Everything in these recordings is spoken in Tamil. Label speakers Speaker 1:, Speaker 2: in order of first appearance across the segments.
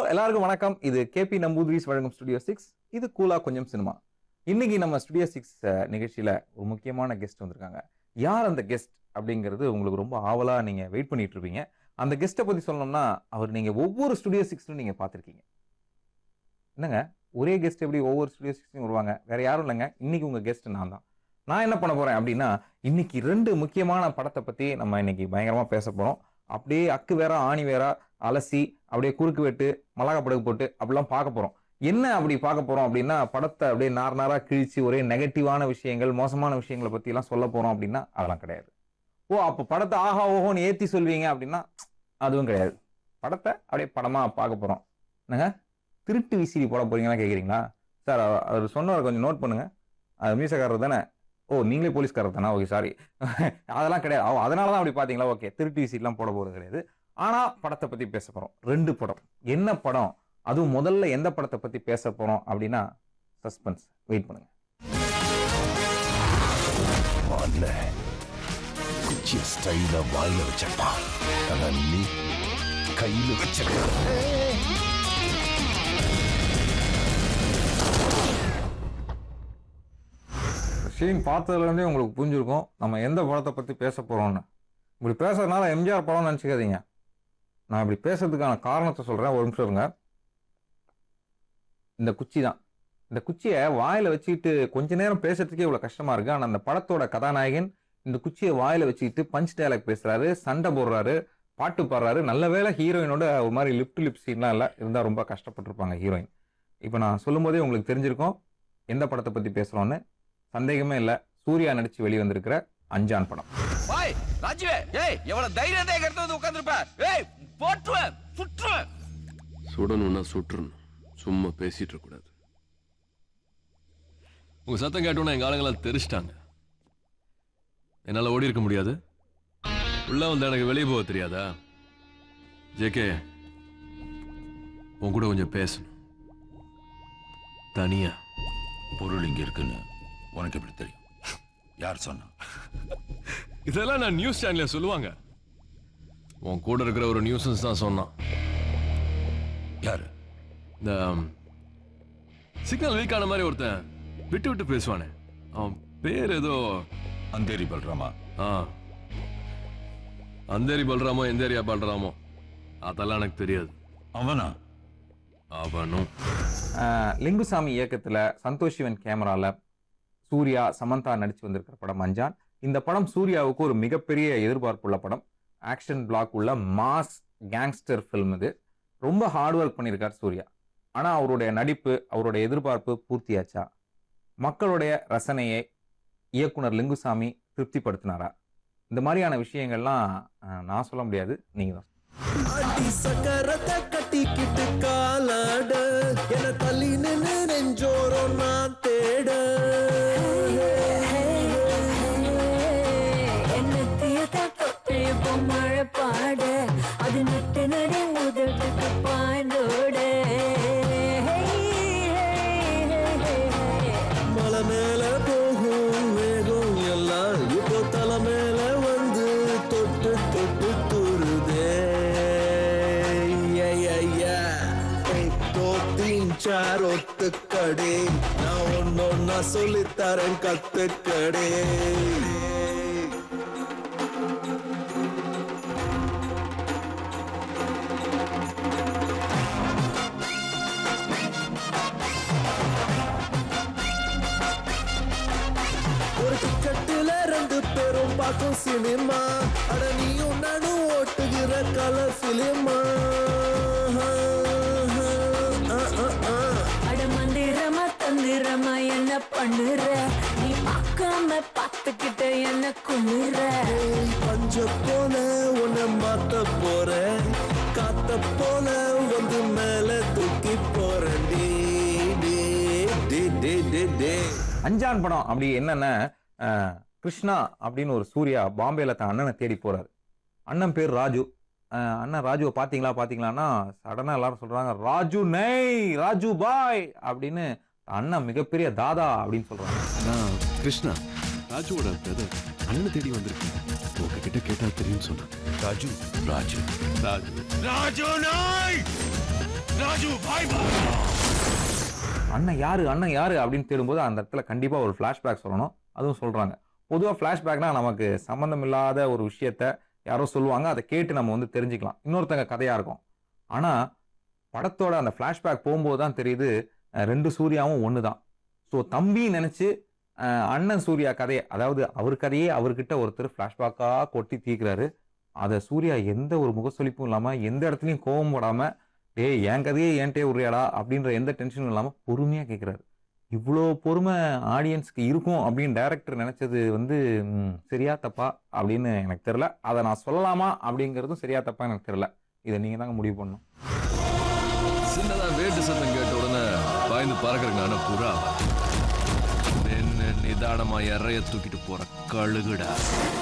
Speaker 1: எல்லாருக்கும் வணக்கம் இது கேபி நம்பூதிரிஸ் வழங்கும் ஸ்டுடியோ சிக்ஸ் இது கூலா கொஞ்சம் சினிமா இன்னைக்கு நம்ம ஸ்டுடியோ சிக்ஸ் நிகழ்ச்சியில ஒரு முக்கியமான கெஸ்ட் வந்திருக்காங்க யார் அந்த கெஸ்ட் அப்படிங்கிறது உங்களுக்கு ரொம்ப ஆவலா நீங்க வெயிட் பண்ணிட்டு இருப்பீங்க அந்த கெஸ்ட்டை பத்தி சொல்லணும்னா அவர் நீங்க ஒவ்வொரு ஸ்டுடியோ சிக்ஸ்லும் நீங்க பார்த்திருக்கீங்க என்னங்க ஒரே கெஸ்ட் எப்படி ஒவ்வொரு ஸ்டுடியோ சிக்ஸ்லையும் வருவாங்க வேற யாரும் இல்லைங்க இன்னைக்கு உங்க கெஸ்ட் நான் தான் நான் என்ன பண்ண போறேன் அப்படின்னா இன்னைக்கு ரெண்டு முக்கியமான படத்தை பத்தி நம்ம இன்னைக்கு பயங்கரமா பேச போறோம் அப்படியே அக்கு வேற ஆணி வேற அலசி அப்படியே குறுக்கு வெட்டு மிளகா படகு போட்டு அப்படிலாம் பார்க்க போறோம் என்ன அப்படி பார்க்க போறோம் அப்படின்னா படத்தை அப்படியே நார் நாரா கிழிச்சு ஒரே நெகட்டிவான விஷயங்கள் மோசமான விஷயங்களை பத்தி எல்லாம் சொல்ல போறோம் அப்படின்னா அதெல்லாம் கிடையாது ஓ அப்ப படத்தை ஆஹா ஓஹோன்னு ஏத்தி சொல்வீங்க அப்படின்னா அதுவும் கிடையாது படத்தை அப்படியே படமா பார்க்க போறோம் என்னங்க திருட்டு விசிறி போட போறீங்களா கேக்குறீங்களா சார் அவர் சொன்னவரை கொஞ்சம் நோட் பண்ணுங்க அது மீசக்காரர் தானே ஓ நீங்களே போலீஸ்காரர் தானே ஓகே சாரி அதெல்லாம் கிடையாது ஓ, அதனால தான் அப்படி பார்த்தீங்களா ஓகே திருட்டு விசிறிலாம் போட போகிறது கிடையாது ஆனா படத்தை பத்தி பேச போறோம் ரெண்டு படம் என்ன படம் அதுவும் முதல்ல எந்த படத்தை பத்தி பேச போறோம் அப்படின்னா சஸ்பென்ஸ் வெயிட் பண்ணுங்க
Speaker 2: வால்ல குச்சிய ஸ்டைல வாயில வச்சப்பா ஆனா நீ கையில வச்சிருக்க
Speaker 1: சீன் பார்த்ததுலேருந்தே உங்களுக்கு புரிஞ்சிருக்கும் நம்ம எந்த படத்தை பத்தி பேச போறோம்னு இப்படி பேசுறதுனால எம்ஜிஆர் படம் நினச்சிக்காதீங்க நான் இப்படி பேசுறதுக்கான காரணத்தை சொல்றேன் ஒரு நிமிஷம் இருங்க இந்த குச்சி தான் இந்த குச்சியை வாயில வச்சுக்கிட்டு கொஞ்ச நேரம் பேசுறதுக்கே இவ்வளவு கஷ்டமா இருக்கு ஆனா அந்த படத்தோட கதாநாயகன் இந்த குச்சியை வாயில வச்சுக்கிட்டு பஞ்ச் டயலாக் பேசுறாரு சண்டை போடுறாரு பாட்டு பாடுறாரு நல்ல வேளை ஹீரோயினோட ஒரு மாதிரி லிப் லிப் சீன்லாம் இல்லை இருந்தா ரொம்ப கஷ்டப்பட்டிருப்பாங்க ஹீரோயின் இப்போ நான் சொல்லும்போதே உங்களுக்கு தெரிஞ்சிருக்கும் எந்த படத்தை பத்தி பேசுறோம்னு சந்தேகமே இல்லை சூர்யா நடிச்சு வெளிவந்திருக்கிற அஞ்சான் படம்
Speaker 3: பாய் ராஜுவே ஏய் எவ்வளவு தைரியம் எங்க இடத்துல வந்து உட்கார்ந்திருப்ப ஏய் போட்டுவேன் சுற்றுவேன்
Speaker 4: சுடணும்னா சுட்டுறணும் சும்மா பேசிட்டு இருக்க கூடாது உங்க சத்தம் கேட்டோன்னா எங்க ஆளுங்களாம் தெரிச்சிட்டாங்க என்னால ஓடி இருக்க முடியாது உள்ள வந்து எனக்கு வெளியே போக தெரியாதா ஜேகே உன் கூட கொஞ்சம் பேசணும் தனியா
Speaker 2: பொருள் இங்க இருக்குன்னு உனக்கு எப்படி தெரியும் யார் சொன்னா
Speaker 4: இதெல்லாம் நான் நியூஸ் சேனல்ல சொல்லுவாங்க உன் கூட இருக்கிற ஒரு நியூஸன்ஸ் தான் சொன்னான்
Speaker 2: யாரு
Speaker 4: இந்த சிக்னல் வீக் ஆன மாதிரி ஒருத்தன் விட்டு விட்டு பேசுவானே அவன் பேர் ஏதோ
Speaker 2: அந்தேரி பல்ராமா
Speaker 4: ஆ அந்தேரி பல்ராமோ எந்தேரியா பல்ராமோ அதெல்லாம் எனக்கு தெரியாது
Speaker 2: அவனா
Speaker 4: அவனும்
Speaker 1: ஆஹ் லிங்குசாமி இயக்கத்துல சந்தோஷ் சிவன் கேமரால சூர்யா சமந்தா நடிச்சு வந்திருக்கிற படம் அஞ்சான் இந்த படம் சூர்யாவுக்கு ஒரு மிகப்பெரிய எதிர்பார்ப்புள்ள படம் ஆக்ஷன் பிளாக் உள்ள மாஸ் கேங்ஸ்டர் ஃபில்ம் இது ரொம்ப ஹார்ட் ஒர்க் பண்ணியிருக்கார் சூர்யா ஆனா அவருடைய நடிப்பு அவருடைய எதிர்பார்ப்பு பூர்த்தியாச்சா மக்களுடைய ரசனையை இயக்குனர் லிங்குசாமி திருப்திப்படுத்தினாரா இந்த மாதிரியான விஷயங்கள்லாம் ஆஹ், நான் சொல்ல முடியாது நீங்க தான்
Speaker 5: அடி சக்கரத்தை கட்டிக்கிட்டு காலாட என தள்ளி நின்னு நெஞ்சோரம் நான் தேட
Speaker 6: மழை பாட அது நட்டு நடு உதட்டுக்கு பாய்ந்தோட
Speaker 5: மலை மேல போகும் வேகம் எல்லாம் இப்போ தலை மேல வந்து தொட்டு தொட்டு தூருதே தோத்தின் சார் ஒத்துக்கடே நான் ஒன்னொன்னா சொல்லித்தரேன் கத்துக்கடே ஒரு டிக்கெட்டுல ரெண்டு பேரும் பார்க்கும் சினிமா அட நீயும் நானும் ஓட்டுகிற கலர் சினிமா
Speaker 6: அட மந்திரமா தந்திரமா என்ன பண்ணுற நீ பார்க்காம பார்த்துக்கிட்ட என்ன குமுற
Speaker 5: பஞ்ச போல உன்னை மாத்த போறேன் காத்த போல வந்து மேல தூக்கி போறேன் டே டே டே டே டே டே
Speaker 1: அஞ்சான் படம் அப்படி என்னன்னா அஹ், கிருஷ்ணா அப்படின்னு ஒரு சூர்யா பாம்பேல தன் அண்ணனை தேடி போறாரு அண்ணன் பேர் ராஜு அஹ், அண்ணன் ராஜுவை பாத்தீங்களா பாத்தீங்களான்னா சடனா எல்லாரும் சொல்றாங்க ராஜு நெய் ராஜு பாய் அப்படின்னு அண்ணன் மிகப்பெரிய தாதா அப்படின்னு சொல்றாங்க
Speaker 4: நான் கிருஷ்ணா ராஜுவோட பிரதர் அண்ணனை தேடி வந்திருக்கேன் உங்ககிட்ட கேட்டா தெரியும் சொன்னான்
Speaker 2: ராஜு ராஜு
Speaker 4: ராஜு
Speaker 2: ராஜு நாய் ராஜு பாய்
Speaker 1: அண்ணன் யாரு அண்ணன் யாரு அப்படின்னு தேடும்போது அந்த இடத்துல கண்டிப்பா ஒரு ஃபிளாஷ்பேக் சொல்லணும் அதுவும் சொல்றாங்க பொதுவாக ஃப்ளாஷ்பேக்னா நமக்கு சம்மந்தம் இல்லாத ஒரு விஷயத்த யாரோ சொல்லுவாங்க அதை கேட்டு நம்ம வந்து தெரிஞ்சுக்கலாம் இன்னொருத்தங்க கதையா இருக்கும் ஆனா படத்தோட அந்த ஃப்ளாஷ்பேக் போகும்போது தான் தெரியுது அஹ், ரெண்டு சூர்யாவும் ஒன்று தான் ஸோ தம்பி நினைச்சு அஹ், அண்ணன் சூர்யா கதையை அதாவது அவர் கதையே அவர்கிட்ட ஒருத்தர் ஃப்ளாஷ்பேக்காக கொட்டி தீக்குறாரு அதை சூர்யா எந்த ஒரு முகசொலிப்பும் இல்லாமல் எந்த இடத்துலையும் கோவம் போடாமல் டேய் என் கதையே ஏன்ட்டே உரையாடா அப்படின்ற எந்த டென்ஷனும் இல்லாமல் பொறுமையாக கேட்குறாரு இவ்வளோ பொறுமை ஆடியன்ஸ்க்கு இருக்கும் அப்படின்னு டைரக்டர் நினைச்சது வந்து ம், சரியா தப்பா அப்படின்னு எனக்கு தெரியல அதை நான் சொல்லலாமா அப்படிங்கிறதும் சரியா தப்பா எனக்கு தெரியல இதை நீங்க தாங்க முடிவு பண்ணணும்
Speaker 4: சின்னதா வேட்டு சத்தம் கேட்ட உடனே பாய்ந்து பறக்கிறதுக்கான புறா நின்னு நிதானமா இறைய தூக்கிட்டு போற கழுகுடா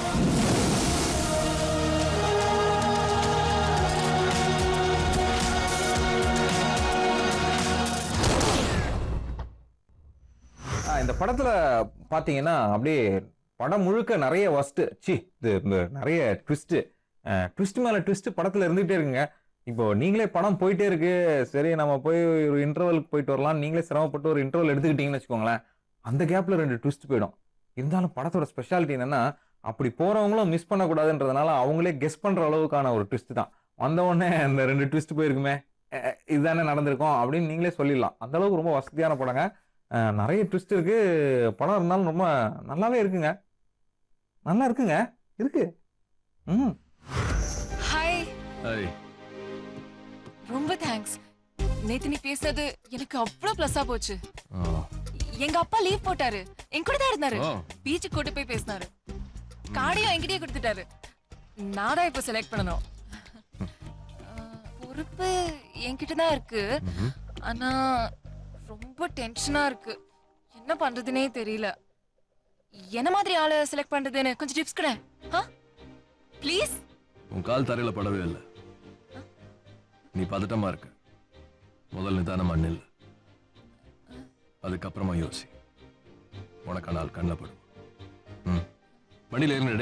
Speaker 1: ஆ, இந்த படத்துல பாத்தீங்கன்னா அப்படியே படம் முழுக்க நிறைய வஸ்ட் சி இது இந்த நிறைய ட்விஸ்ட் ட்விஸ்ட் மேல ட்விஸ்ட் படத்துல இருந்துகிட்டே இருக்குங்க இப்போ நீங்களே படம் போயிட்டே இருக்கு சரி நம்ம போய் ஒரு இன்டர்வலுக்கு போயிட்டு வரலாம் நீங்களே சிரமப்பட்டு ஒரு இன்டர்வல் எடுத்துக்கிட்டீங்கன்னு வச்சுக்கோங்களேன் அந்த கேப்ல ரெண்டு ட்விஸ்ட் போயிடும் இருந்தாலும் படத்தோட ஸ்பெஷாலிட்டி என்னன்னா அப்படி போறவங்களும் மிஸ் பண்ணக்கூடாதுன்றதுனால அவங்களே கெஸ் பண்ற அளவுக்கான ஒரு ட்விஸ்ட் தான் வந்த உடனே அந்த ரெண்டு ட்விஸ்ட் போயிருக்குமே அஹ், இதுதானே நடந்திருக்கும் அப்படின்னு நீங்களே சொல்லிடலாம் அந்த அளவுக்கு ரொம்ப வசதியான படங்க அஹ், நிறைய ட்விஸ்ட் இருக்கு படம் இருந்தாலும் ரொம்ப நல்லாவே இருக்குங்க நல்லா இருக்குங்க இருக்கு ம்
Speaker 7: ஹாய்
Speaker 4: ஐய்
Speaker 7: ரொம்ப தேங்க்ஸ் நேத்து நீ பேசுனது எனக்கு அவ்வளவு ப்ளஸ்ஸா போச்சு
Speaker 4: ஆ.
Speaker 7: எங்க அப்பா லீவ் போட்டாரு என் கூட தான் இருந்தாரு
Speaker 4: ஓ.
Speaker 7: பீச்சுக்கு கூட்டு போய் பேசினாரு கார்டையும் என்கிட்டயே கொடுத்துட்டாரு நான் தான் இப்ப செலக்ட் பண்ணணும் அஹ், பொறுப்பு என்கிட்ட தான் இருக்கு
Speaker 4: ம்ஹும்.
Speaker 7: ஆனா ரொம்ப டென்ஷனா இருக்கு என்ன பண்றதுனே தெரியல என்ன மாதிரி ஆளை செலக்ட் பண்றதுன்னு கொஞ்சம் டிப்ஸ் கூட ப்ளீஸ்
Speaker 4: உன் கால் தரையில படவே இல்லை நீ பதட்டமா இருக்க முதல் நிதானமா நில்லு அதுக்கப்புறமா யோசி உனக்கான நாள் கண்ணில் படும் ம் வண்டியில் ஏறினடே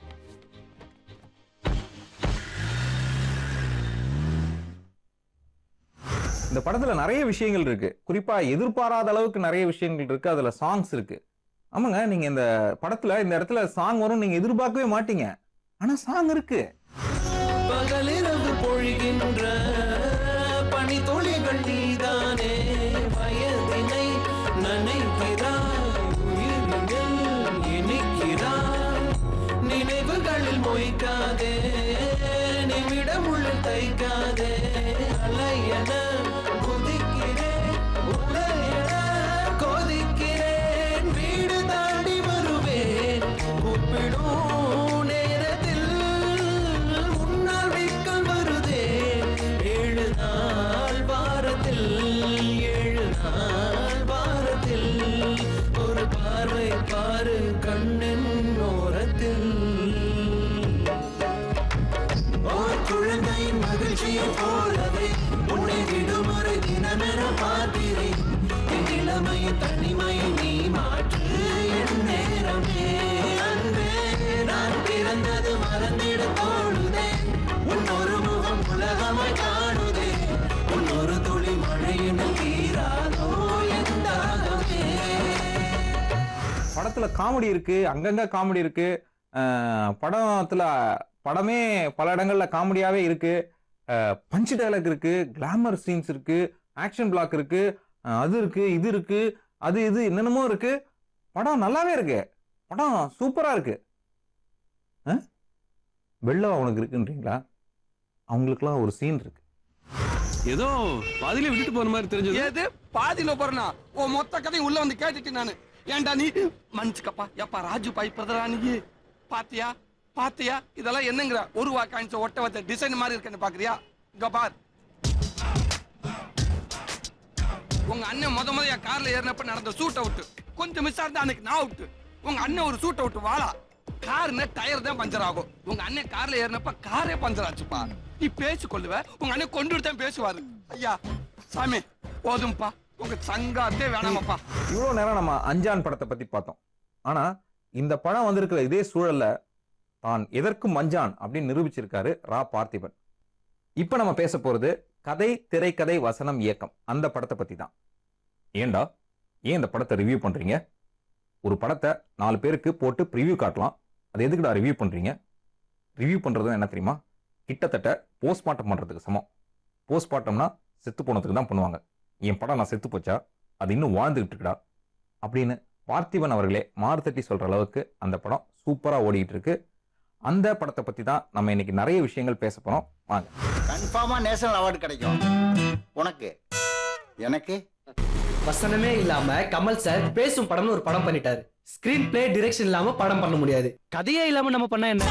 Speaker 1: இந்த படத்துல நிறைய விஷயங்கள் இருக்கு குறிப்பா எதிர்பாராத அளவுக்கு நிறைய விஷயங்கள் இருக்கு அதுல சாங்ஸ் இருக்கு ஆமாங்க நீங்க இந்த படத்துல இந்த இடத்துல சாங் வரும் நீங்க எதிர்பார்க்கவே மாட்டீங்க ஆனா சாங் இருக்கு
Speaker 5: பகலிரவு பொழிகின்ற பனி துளிகள் நீதானே வயதினை நினைக்கிறாய் உயிரினில் இனிக்கிறாய் நினைவுகளில் மொய்க்காதே நிமிடமுள்ள தைக்காதே அலையன குதிக்கிறேன் உலையன கொதிக்கிறேன் வீடு தாண்டி வருவேன் கூப்பிடும் நேரத்தில் முன்னால் விக்கல் வருதே ஏழு நாள் வாரத்தில் ஏழு நாள் வாரத்தில் ஒரு பார்வை பாரு கண்ணின் ஓரத்தில் ஓர் குழந்தை மகிழ்ச்சியை போலவே உன்னை விடுமுறை தினமென பார்க்கிறேன் என் இளமையின் தனிமையை நீ மாற்று என் நேரமே அன்பே நான் பிறந்தது மறந்திட தோணுதே உன் ஒரு முகம் உலகமாய் காணுதே உன் ஒரு துளி மழையின் தீராதோ என் தாகமே
Speaker 1: படத்துல காமெடி இருக்கு அங்கங்க காமெடி இருக்கு அஹ் படத்துல படமே பல இடங்கள்ல காமெடியாவே இருக்கு பஞ்சு டைலாக் இருக்கு கிளாமர் சீன்ஸ் இருக்கு ஆக்ஷன் பிளாக் இருக்கு அஹ் அது இருக்கு இது இருக்கு அது இது என்னென்னமோ இருக்கு படம் நல்லாவே இருக்கு படம் சூப்பரா இருக்கு அஹ்? வெள்ளம் அவனுக்கு இருக்குன்றீங்களா அவங்களுக்குலாம் ஒரு சீன் இருக்கு
Speaker 4: ஏதோ பாதியிலே விட்டுட்டு போன மாதிரி தெரிஞ்சது
Speaker 3: எது பாதியில போறனா ஓ மொத்த கதையும் உள்ள வந்து கேட்டுட்டு நானு ஏன்டா நீ மன்னிச்சுக்கப்பா எப்பா ராஜு பாய் பிரதரா நீ பாத்தியா பாத்தியா இதெல்லாம் என்னங்கிற ஒரு வா காயின்ஸ் ஒட்ட வச்ச டிசைன் மாதிரி இருக்குன்னு பாக்குறியா இங்க பார் உங்க அண்ணன் முத முத என் கார்ல ஏறினப்ப நடந்த சூட் அவுட் கொஞ்சம் மிஸ் இருந்தா அன்னைக்கு நான் அவுட் உங்க அண்ணன் ஒரு சூட் அவுட் வாழா கார்ன டயர் தான் பஞ்சர் ஆகும் உங்க அண்ணன் கார்ல ஏறினப்ப காரே பஞ்சர் ஆச்சுப்பா நீ பேசி கொள்ளுவ உங்க அண்ணன் கொண்டு தான் பேசுவாரு ஐயா சாமி போதும்பா உங்க சங்காத்தே வேணாமப்பா
Speaker 1: இவ்வளோ நேரம் நம்ம அஞ்சான் படத்தை பத்தி பார்த்தோம் ஆனா இந்த படம் வந்திருக்கிற இதே சூழல்ல தான் எதற்கும் மஞ்சான் அப்படின்னு நிரூபிச்சிருக்காரு ரா பார்த்திபன் இப்போ நம்ம பேச போறது கதை திரைக்கதை வசனம் இயக்கம் அந்த படத்தை பத்தி தான் ஏண்டா ஏன் இந்த படத்தை ரிவ்யூ பண்றீங்க ஒரு படத்தை நாலு பேருக்கு போட்டு ப்ரிவ்யூ காட்டலாம் அது எதுக்குடா ரிவ்யூ பண்றீங்க ரிவ்யூ பண்றது என்ன தெரியுமா கிட்டத்தட்ட போஸ்ட்மார்ட்டம் பண்றதுக்கு சமம் போஸ்ட்மார்ட்டம்னா செத்து போனதுக்கு தான் பண்ணுவாங்க என் படம் நான் செத்து போச்சா அது இன்னும் வாழ்ந்துகிட்டு இருக்குடா அப்படின்னு பார்த்திபன் அவர்களே மாறுதட்டி சொல்ற அளவுக்கு அந்த படம் சூப்பரா ஓடிட்டு இருக்கு அந்த படத்தை பத்தி தான் நம்ம இன்னைக்கு நிறைய விஷயங்கள் பேச போறோம் வாங்க
Speaker 8: கன்ஃபார்மா நேஷனல் அவார்டு கிடைக்கும் உனக்கு எனக்கு
Speaker 9: வசனமே இல்லாம கமல் சார் பேசும் படம்னு ஒரு படம் பண்ணிட்டாரு ஸ்கிரீன் பிளே டிரெக்ஷன் இல்லாம படம் பண்ண முடியாது கதையே இல்லாம நம்ம பண்ண என்ன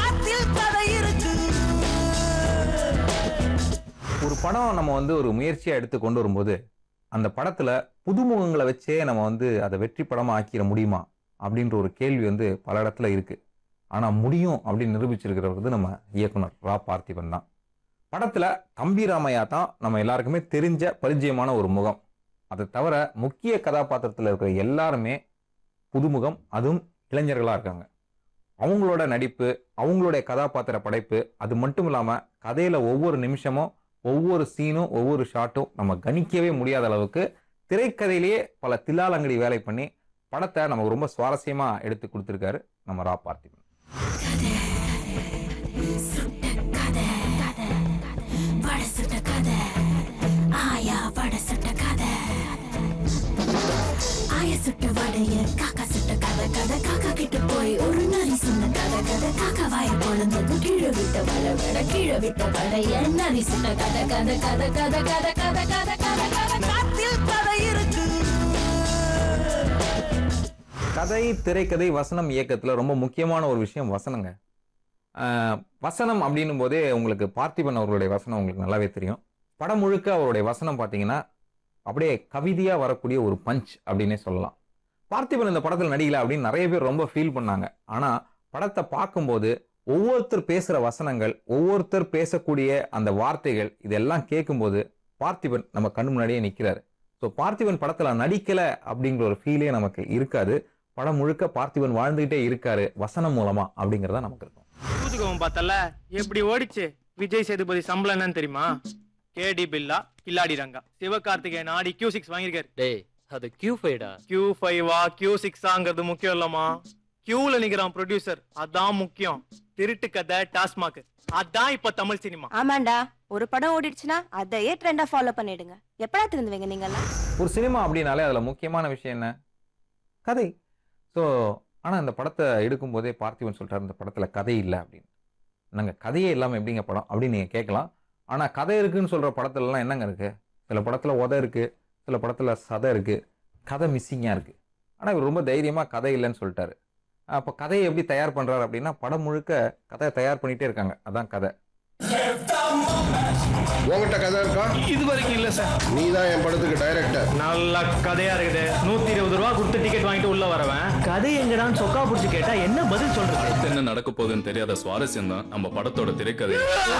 Speaker 1: ஒரு படம் நம்ம வந்து ஒரு முயற்சியா எடுத்து கொண்டு வரும்போது அந்த படத்துல புதுமுகங்களை வச்சே நம்ம வந்து அதை வெற்றி படமா ஆக்கிட முடியுமா அப்படின்ற ஒரு கேள்வி வந்து பல இடத்துல இருக்கு ஆனா முடியும் அப்படின்னு நிரூபிச்சிருக்கிறவர் வந்து நம்ம இயக்குனர் ரா பார்த்திபன் தான் படத்துல தம்பி ராமையா தான் நம்ம எல்லாருக்குமே தெரிஞ்ச பரிச்சயமான ஒரு முகம் அதை தவிர முக்கிய கதாபாத்திரத்தில் இருக்கிற எல்லாருமே புதுமுகம் அதுவும் இளைஞர்களா இருக்காங்க அவங்களோட நடிப்பு அவங்களுடைய கதாபாத்திர படைப்பு அது மட்டும் இல்லாம கதையில ஒவ்வொரு நிமிஷமும் ஒவ்வொரு சீனும் ஒவ்வொரு ஷாட்டும் நம்ம கணிக்கவே முடியாத அளவுக்கு திரைக்கதையிலேயே பல தில்லாலங்கடி வேலை பண்ணி படத்தை நமக்கு ரொம்ப சுவாரஸ்யமா எடுத்து கொடுத்துருக்காரு நம்ம ரா பார்த்திபன்
Speaker 6: சுட்ட கதை வட சுட்ட கதை ஆயா வட சுட்ட கதை ஆயா சுட்ட வடைய காக்கா சுட்ட கதை கதை காக்கா கிட்ட போய் ஒரு நரி சொன்ன கதை கதை காக்கா வாய பொழந்தது கீழே விட்ட வட வட கீழே விட்ட வடைய நரி சொன்ன கதை கதை கதை கதை கதை கதை கதை கதை கதை காத்தில் கதை இருக்கு
Speaker 1: கதை திரைக்கதை வசனம் இயக்கத்துல ரொம்ப முக்கியமான ஒரு விஷயம் வசனங்க ஆஹ் வசனம் அப்படின்னும் போதே உங்களுக்கு பார்த்திபன் அவர்களுடைய வசனம் உங்களுக்கு நல்லாவே தெரியும் படம் முழுக்க அவருடைய வசனம் பார்த்தீங்கன்னா அப்படியே கவிதையா வரக்கூடிய ஒரு பஞ்ச் அப்படின்னே சொல்லலாம் பார்த்திபன் இந்த படத்தில் நடிக்கல அப்படின்னு நிறைய பேர் ரொம்ப ஃபீல் பண்ணாங்க ஆனா படத்தை பார்க்கும்போது ஒவ்வொருத்தர் பேசுற வசனங்கள் ஒவ்வொருத்தர் பேசக்கூடிய அந்த வார்த்தைகள் இதெல்லாம் கேட்கும்போது பார்த்திபன் நம்ம கண் முன்னாடியே நிக்கிறாரு ஸோ பார்த்திபன் படத்துல நடிக்கல அப்படிங்கிற ஒரு ஃபீலே நமக்கு இருக்காது படம் முழுக்க பார்த்திபன் வாழ்ந்துகிட்டே இருக்காரு வசனம் மூலமா அப்படிங்கறத நமக்கு இருக்கும்
Speaker 10: சூதுகவும் பார்த்தல எப்படி ஓடிச்சு விஜய் சேதுபதி சம்பளம் என்னன்னு தெரியுமா கேடி பில்லா கில்லாடி ரங்கா சிவகார்த்திகேயன் ஆடி கியூ சிக்ஸ் வாங்கியிருக்காரு
Speaker 9: டேய் அது கியூ ஃபைடா
Speaker 10: கியூ ஃபைவா கியூ சிக்ஸாங்கிறது முக்கியம் இல்லம்மா கியூல நிக்கிறான் ப்ரொடியூசர் அதான் முக்கியம் திருட்டு கதை டாஸ்மாக் அதான் இப்ப தமிழ் சினிமா
Speaker 11: ஆமாண்டா ஒரு படம் ஓடிடுச்சுன்னா அதையே ட்ரெண்டா ஃபாலோ பண்ணிடுங்க எப்படா திருந்துவீங்க நீங்கெல்லாம்
Speaker 1: ஒரு சினிமா அப்படின்னாலே அதுல முக்கியமான விஷயம் என்ன கதை ஸோ ஆனா இந்த படத்தை எடுக்கும் போதே பார்த்திபன் சொல்றாரு இந்த படத்துல கதை இல்லை அப்படின்னு நாங்க கதையே இல்லாம எப்படிங்க படம் அப்படின்னு நீங்க கேட்கலாம் ஆனா கதை இருக்குன்னு சொல்ற படத்துல எல்லாம் என்னங்க இருக்கு சில படத்துல உத இருக்கு சில படத்துல சதை இருக்கு கதை மிஸ்ஸிங்கா இருக்கு ஆனா இவர் ரொம்ப தைரியமா கதை இல்லைன்னு சொல்லிட்டாரு அப்போ கதையை எப்படி தயார் பண்றாரு அப்படின்னா படம் முழுக்க கதையை தயார் பண்ணிட்டே இருக்காங்க அதான் கதை
Speaker 12: உங்ககிட்ட கதை இருக்கா
Speaker 10: இது வரைக்கும் இல்ல சார்
Speaker 12: நீ தான் என் படத்துக்கு டைரக்டர்
Speaker 10: நல்ல கதையா இருக்குது நூத்தி இருபது ரூபா கொடுத்து டிக்கெட் வாங்கிட்டு உள்ள வரவன் கதை எங்கடான்னு சொக்கா புடிச்சு கேட்டா என்ன பதில் சொல்றது
Speaker 13: அடுத்து என்ன நடக்க போகுதுன்னு தெரியாத சுவாரஸ்யம் தான் நம்ம படத்தோட திரைக்கதை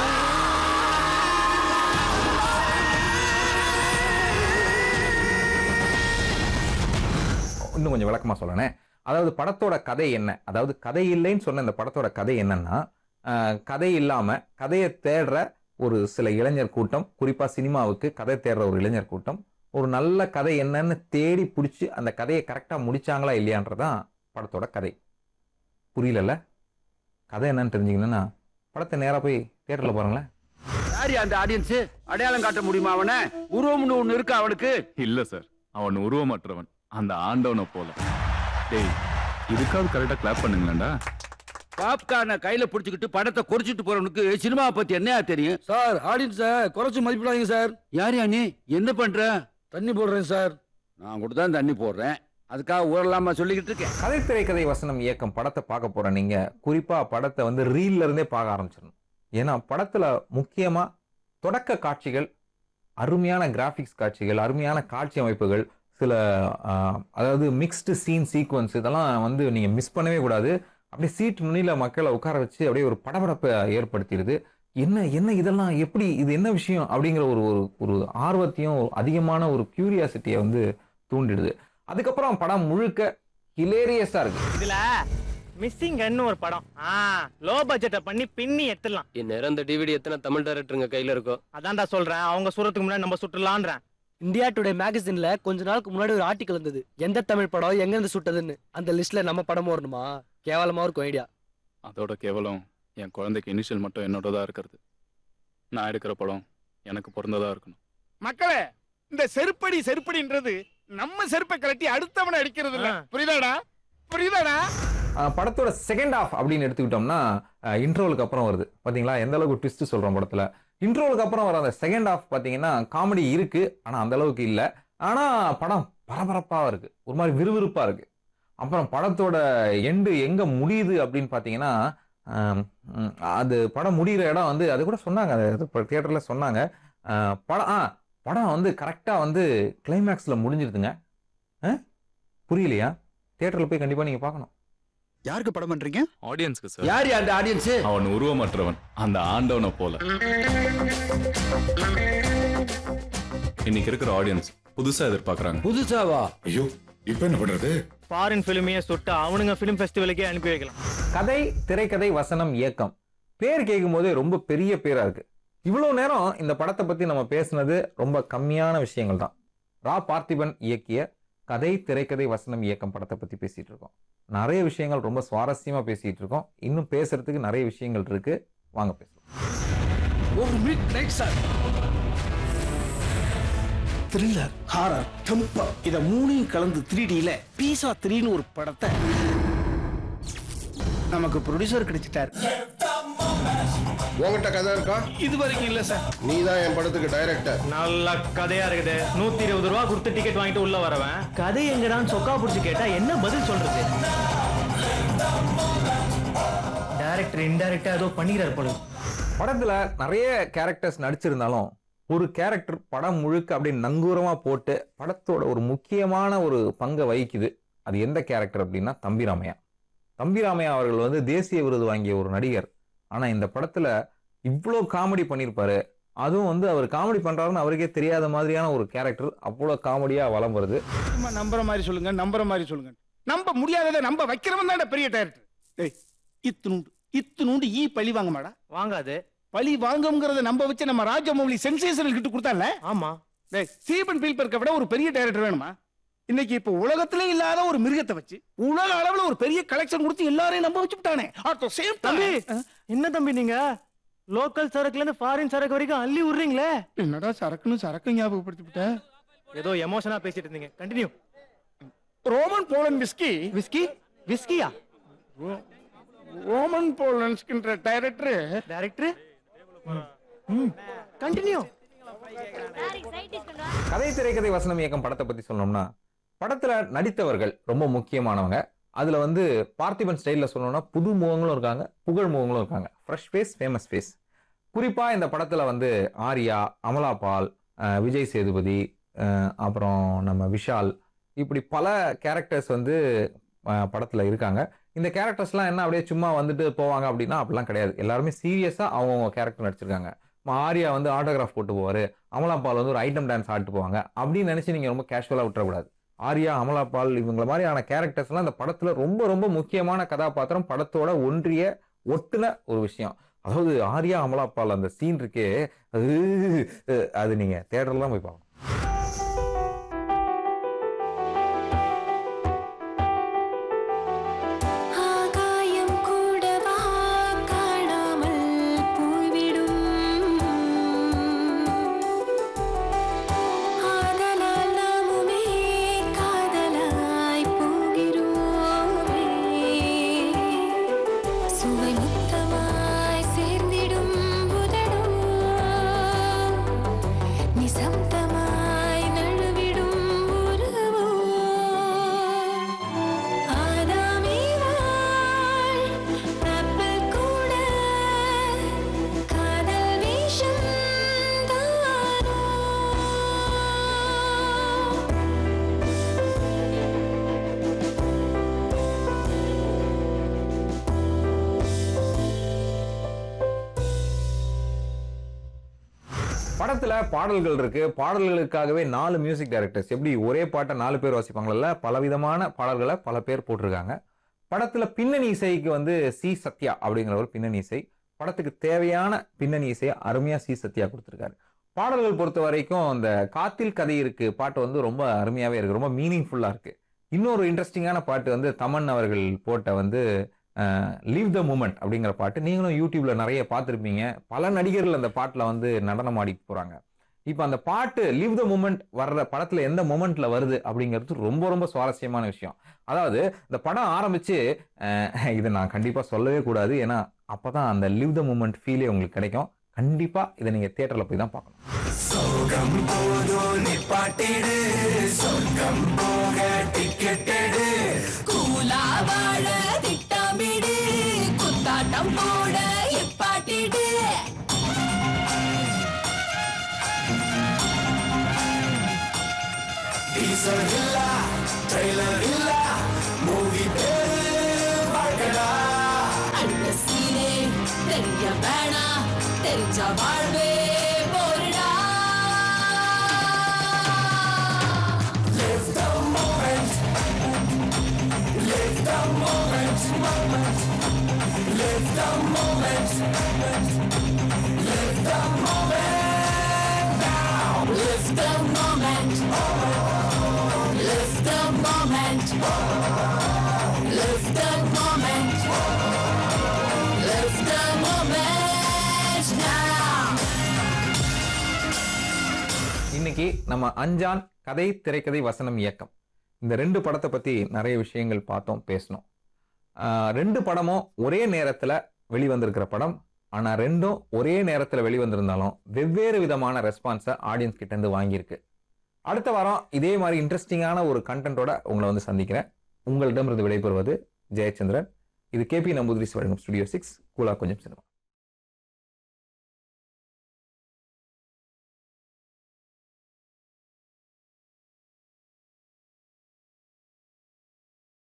Speaker 1: இன்னும் கொஞ்சம் விளக்கமா சொல்லணே அதாவது படத்தோட கதை என்ன அதாவது கதை இல்லைன்னு சொன்ன இந்த படத்தோட கதை என்னன்னா ஆஹ், கதை இல்லாம கதையை தேடுற ஒரு சில இளைஞர் கூட்டம் குறிப்பா சினிமாவுக்கு கதை தேடுற ஒரு இளைஞர் கூட்டம் ஒரு நல்ல கதை என்னன்னு தேடி பிடிச்சி அந்த கதையை கரெக்டா முடிச்சாங்களா இல்லையான்றதான் படத்தோட கதை புரியலல்ல கதை என்னன்னு தெரிஞ்சுக்கணும்னா படத்தை நேரா போய் தியேட்டர்ல பாருங்களேன்
Speaker 8: யாரு அந்த ஆடியன்ஸ் அடையாளம் காட்ட முடியுமா அவன உருவம்னு ஒண்ணு இருக்கா அவனுக்கு
Speaker 13: இல்ல சார் அவன் உருவமற்றவன் அந்த ஆண்டவனை போல டேய் இதுக்காவது கரெக்டா கிளாப் பண்ணுங்களேன்டா
Speaker 8: பாப்கார்ன கையில புடிச்சுக்கிட்டு படத்தை குறிச்சிட்டு போறவனுக்கு சினிமாவை பத்தி என்ன தெரியும்
Speaker 3: சார் ஆடியன்ஸ் குறைச்சு மதிப்பிடாதீங்க சார்
Speaker 8: யார் யா நீ என்ன பண்ற
Speaker 3: தண்ணி போடுறேன் சார்
Speaker 8: நான் கூட தான் தண்ணி போடுறேன் அதுக்காக ஊரலாமா சொல்லிக்கிட்டு இருக்கேன்
Speaker 1: கதை திரைக்கதை வசனம் இயக்கம் படத்தை பார்க்க போற நீங்க குறிப்பா படத்தை வந்து ரீல்ல இருந்தே பார்க்க ஆரம்பிச்சிடணும் ஏன்னா படத்துல முக்கியமா தொடக்க காட்சிகள் அருமையான கிராபிக்ஸ் காட்சிகள் அருமையான காட்சி அமைப்புகள் சில ஆஹ், அதாவது மிக்ஸ்டு சீன் சீக்வன்ஸ் இதெல்லாம் வந்து நீங்க மிஸ் பண்ணவே கூடாது அப்படியே சீட் நுனியில மக்களை உட்கார வச்சு அப்படியே ஒரு படபடப்பை ஏற்படுத்திடுது என்ன என்ன இதெல்லாம் எப்படி இது என்ன விஷயம் அப்படிங்கிற ஒரு ஒரு ஒரு ஆர்வத்தையும் அதிகமான ஒரு கியூரியாசிட்டியை வந்து தூண்டிடுது அதுக்கப்புறம் படம் முழுக்க ஹிலேரியஸா இருக்கு
Speaker 10: இதுல மிஸ்ஸிங் கன்னு ஒரு படம் ஆ லோ பட்ஜெட்டை பண்ணி பின்னி எடுத்துடலாம்
Speaker 14: இந்நேரம் இந்த டிவிடி எத்தனை தமிழ் டைரக்டருங்க கையில இருக்கோ
Speaker 10: அதான்டா சொல்றேன் அவங்க சூரத்துக்கு முன்னாடி நம்ம சுட்டுலான்றேன்
Speaker 9: இந்தியா டுடே மேகசின்ல கொஞ்ச நாளுக்கு முன்னாடி ஒரு ஆர்டிக்கல் இருந்தது எந்த தமிழ் படம் எங்க இருந்து சுட்டதுன்னு அந்த லிஸ்ட்ல நம்ம படமும் வரணுமா கேவலமா இருக்கும் ஐடியா
Speaker 13: அதோட கேவலம் என் குழந்தைக்கு இனிஷியல் மட்டும் என்னோட தான் இருக்கிறது நான் எடுக்கிற படம் எனக்கு பிறந்ததா இருக்கணும்
Speaker 15: மக்களே இந்த செருப்படி செருப்படின்றது நம்ம செருப்பை கலட்டி அடுத்தவனை அடிக்கிறது இல்ல புரியுதாடா புரியுதாடா
Speaker 1: அஹ் படத்தோட செகண்ட் ஆஃப் அப்படின்னு எடுத்துக்கிட்டோம்னா இன்ட்ரோலுக்கு அப்புறம் வருது பாத்தீங்களா எந்த அளவுக்கு ட்விஸ்ட் சொல்றோம் படத்துல இன்ட்ரோலுக்கு அப்புறம் வர அந்த செகண்ட் ஆஃப் பாத்தீங்கன்னா காமெடி இருக்கு ஆனா அந்த அளவுக்கு இல்ல ஆனா படம் பரபரப்பா இருக்கு ஒரு மாதிரி விறுவிறுப்பா இருக்கு அப்புறம் படத்தோட எண்டு எங்க முடியுது அப்படின்னு பாத்தீங்கன்னா ஆம், ம், அது படம் முடிகிற இடம் வந்து அது கூட சொன்னாங்க அது தியேட்டர்ல சொன்னாங்க அஹ், படம் ஆ படம் வந்து கரெக்டா வந்து கிளைமேக்ஸ்ல முடிஞ்சிருதுங்க அஹ்? புரியலையா தியேட்டர்ல போய் கண்டிப்பா நீங்க பார்க்கணும்
Speaker 13: யாருக்கு படம் பண்றீங்க ஆடியன்ஸ்க்கு சார்
Speaker 14: யார் அந்த ஆடியன்ஸ்
Speaker 13: அவன் உருவமற்றவன் அந்த ஆண்டவனை போல இன்னைக்கு இருக்கிற ஆடியன்ஸ் புதுசா எதிர்பார்க்கறாங்க
Speaker 14: புதுசாவா
Speaker 2: ஐயோ இப்போ என்ன பண்றது
Speaker 10: ஃபாரின் ஃபிலிமையே சுட்டு அவனுங்க ஃபிலிம் ஃபெஸ்டிவலுக்கே அனுப்பி வைக்கலாம்
Speaker 1: கதை திரைக்கதை வசனம் இயக்கம் பேர் கேட்கும் போதே ரொம்ப பெரிய பேரா இருக்கு இவ்வளவு நேரம் இந்த படத்தை பத்தி நம்ம பேசுனது ரொம்ப கம்மியான விஷயங்கள் தான் ரா பார்த்திபன் இயக்கிய கதை திரைக்கதை வசனம் இயக்கம் படத்தை பத்தி பேசிட்டு இருக்கோம் நிறைய விஷயங்கள் ரொம்ப சுவாரஸ்யமா பேசிட்டு இருக்கோம் இன்னும் பேசுறதுக்கு நிறைய விஷயங்கள் இருக்கு வாங்க பேசலாம்
Speaker 15: ஒரு midnight sir thriller horror temper இத மூணையும் கலந்து த்ரீ டில பீஸா த்ரீன்னு ஒரு படத்தை நமக்கு ப்ரொடியூசர் கிடைச்சிட்டாரு
Speaker 12: உங்ககிட்ட கதை இருக்கா
Speaker 15: இது வரைக்கும் இல்ல சார்
Speaker 12: நீ தான் என் படத்துக்கு டைரக்டர்
Speaker 10: நல்ல கதையா இருக்குது நூத்தி இருபது ரூபா கொடுத்து டிக்கெட் வாங்கிட்டு உள்ள வரவன் கதை எங்கடான்னு சொக்கா புடிச்சு கேட்டா என்ன பதில் சொல்றது டைரக்டர் இன்டைரக்டா ஏதோ பண்ணிக்கிறார் போல
Speaker 1: படத்துல நிறைய கேரக்டர்ஸ் நடிச்சிருந்தாலும் ஒரு கேரக்டர் படம் முழுக்க அப்படியே நங்கூரமா போட்டு படத்தோட ஒரு முக்கியமான ஒரு பங்கை வகிக்குது அது எந்த கேரக்டர் அப்படின்னா தம்பிராமையா தம்பிராமையா அவர்கள் வந்து தேசிய விருது வாங்கிய ஒரு நடிகர் ஆனா இந்த படத்துல இவ்வளோ காமெடி பண்ணியிருப்பாரு அதுவும் வந்து அவர் காமெடி பண்றாருன்னு அவருக்கே தெரியாத மாதிரியான ஒரு கேரக்டர் அவ்வளோ காமெடியா வலம் வருது
Speaker 15: சும்மா நம்புற மாதிரி சொல்லுங்க நம்புற மாதிரி சொல்லுங்க நம்ப முடியாததை நம்ப வைக்கிறவன் தான் பெரிய டைரக்டர் டேய் இத்துணுண்டு இத்துணுண்டு ஈ பழி வாங்க மாடா
Speaker 10: வாங்காது
Speaker 15: பழி வாங்குங்கிறத நம்ப வச்சு நம்ம ராஜமௌலி சென்சேஷனல் கிட்ட கொடுத்தால
Speaker 10: ஆமா
Speaker 15: டேய் ஸ்டீபன் பீல்பர்க்கை விட ஒரு பெரிய டைரக்டர் வேணுமா இன்னைக்கு இப்ப உலகத்திலே இல்லாத ஒரு மிருகத்தை வச்சு உலக அளவுல ஒரு பெரிய கலெக்ஷன் கொடுத்து எல்லாரையும் நம்ப வச்சு விட்டானே அட் த சேம்
Speaker 10: தம்பி என்ன தம்பி நீங்க லோக்கல் சரக்குல இருந்து ஃபாரின் சரக்கு வரைக்கும் அள்ளி விடுறீங்களே
Speaker 15: என்னடா சரக்குன்னு சரக்கு ஞாபகப்படுத்தி விட்ட
Speaker 10: ஏதோ எமோஷனா பேசிட்டு இருந்தீங்க கண்டினியூ
Speaker 15: ரோமன் போலன் விஸ்கி
Speaker 10: விஸ்கி விஸ்கியா
Speaker 15: ரோமன் போலன்ஸ்கின்ற டைரக்டர்
Speaker 10: டைரக்டர் கண்டினியூ
Speaker 1: கதை திரைக்கதை வசனம் இயக்கம் படத்தை பத்தி சொல்லணும்னா படத்துல நடித்தவர்கள் ரொம்ப முக்கியமானவங்க அதுல வந்து பார்த்திபன் ஸ்டைல்ல சொல்லணும்னா புது முகங்களும் இருக்காங்க புகழ் முகங்களும் இருக்காங்க ஃப்ரெஷ் ஃபேஸ் ஃபேமஸ் ஃபேஸ் குறிப்பா இந்த படத்துல வந்து ஆர்யா அமலா பால் அஹ் விஜய் சேதுபதி அஹ் அப்புறம் நம்ம விஷால் இப்படி பல கேரக்டர்ஸ் வந்து அஹ் படத்துல இருக்காங்க இந்த கேரக்டர்ஸ்லாம் என்ன அப்படியே சும்மா வந்துட்டு போவாங்க அப்படின்னா அப்படிலாம் கிடையாது எல்லாருமே சீரியஸா அவங்கவுங்க கேரக்டர் நடிச்சிருக்காங்க நம்ம ஆர்யா வந்து ஆட்டோகிராஃப் போட்டு போவாரு அமலா பால் வந்து ஒரு ஐட்டம் டான்ஸ் ஆடிட்டு போவாங்க அப்படின்னு நினைச்சு நீங்க ரொம்ப கேஷுவலா விட்டுறக்கூடாது ஆர்யா அமலா பால் இவங்கள மாதிரியான கேரக்டர்ஸ் எல்லாம் இந்த படத்துல ரொம்ப ரொம்ப முக்கியமான கதாபாத்திரம் படத்தோட ஒன்றிய ஒட்டுன ஒரு விஷயம் அதாவது ஆர்யா அமலா பால் அந்த சீன் இருக்கே அது அது நீங்க தேட்டர்ல தான் போய் பார்க்கணும்
Speaker 6: ஆகாயம் கூடவா காணாமல் போய்விடும் ஆதலால் நாமுமே காதலாய் போகிறோமே சுவை முத்தமாய் சேர்ந்திடும் புதடும் நிசப்தமாய் நழுவிடும் உறவோ ஆதாமேவாள் ஆப்பிள் கூட காதல் வேஷம் தானோ
Speaker 1: படத்துல பாடல்கள் இருக்கு பாடல்களுக்காகவே நாலு மியூசிக் டைரக்டர்ஸ் எப்படி ஒரே பாட்டை நாலு பேர் வாசிப்பாங்கல்ல பலவிதமான பாடல்களை பல பேர் போட்டிருக்காங்க படத்துல பின்னணி இசைக்கு வந்து சி சத்யா அப்படிங்கிற ஒரு பின்னணி இசை படத்துக்கு தேவையான பின்னணி இசையை அருமையா சி சத்யா கொடுத்துருக்காரு பாடல்கள் பொறுத்த வரைக்கும் அந்த காத்தில் கதை இருக்கு பாட்டு வந்து ரொம்ப அருமையாவே இருக்கு ரொம்ப மீனிங்ஃபுல்லா இருக்கு இன்னொரு இன்ட்ரெஸ்டிங்கான பாட்டு வந்து தமன் அவர்கள் போட்ட வந்து லீவ் த மூமெண்ட் அப்படிங்கிற பாட்டு நீங்களும் யூடியூப்ல நிறைய பார்த்துருப்பீங்க பல நடிகர்கள் அந்த பாட்டில் வந்து நடனம் ஆடி போறாங்க இப்போ அந்த பாட்டு லீவ் த மூமெண்ட் வர்ற படத்துல எந்த மூமெண்ட்ல வருது அப்படிங்கிறது ரொம்ப ரொம்ப சுவாரஸ்யமான விஷயம் அதாவது இந்த படம் ஆரம்பிச்சு அஹ், இதை நான் கண்டிப்பா சொல்லவே கூடாது ஏன்னா அப்பதான் அந்த லீவ் த மூமெண்ட் ஃபீலே உங்களுக்கு கிடைக்கும் கண்டிப்பா இதை நீங்க தியேட்டர்ல போய் தான் பார்க்கணும்
Speaker 5: சொர்க்கம் போதும் நிப்பாட்டிடு சொர்க்கம் போக டிக்கெட் எடு
Speaker 6: கூலா வாழ திட்டமிடு குத்தாட்டம் போட எப்பாட்டிடு
Speaker 5: டீசர் இல்ல ட்ரெய்லர் இல்ல மூவி பேரு வாழ்க்கடா
Speaker 6: அடுத்த சீனே தெரிய வேணாம் தெரிஞ்ச வாழ்வே போருடா
Speaker 5: Live the moment Live the moment moment Live the moment Live the moment now
Speaker 6: Live the moment Live the moment Live the moment Live the moment now
Speaker 1: இன்னைக்கு நம்ம அஞ்சான் கதை திரைக்கதை வசனம் இயக்கம் இந்த ரெண்டு படத்தை பத்தி நிறைய விஷயங்கள் பார்த்தோம் பேசணும் ஆஹ் ரெண்டு படமும் ஒரே நேரத்துல வெளிவந்திருக்கிற படம் ஆனா ரெண்டும் ஒரே நேரத்துல வெளிவந்திருந்தாலும் வெவ்வேறு விதமான ரெஸ்பான்ஸை ஆடியன்ஸ் கிட்ட இருந்து வாங்கியிருக்கு அடுத்த வாரம் இதே மாதிரி இன்ட்ரெஸ்டிங்கான ஒரு கண்டென்ட்டோட உங்களை வந்து சந்திக்கிறேன் உங்களிடமிருந்து விடைபெறுவது ஜெயச்சந்திரன் இது கேபி நம்பூதிரிஸ் வழங்கும் ஸ்டுடியோ சிக்ஸ் கூலா கொஞ்சம் சினிமா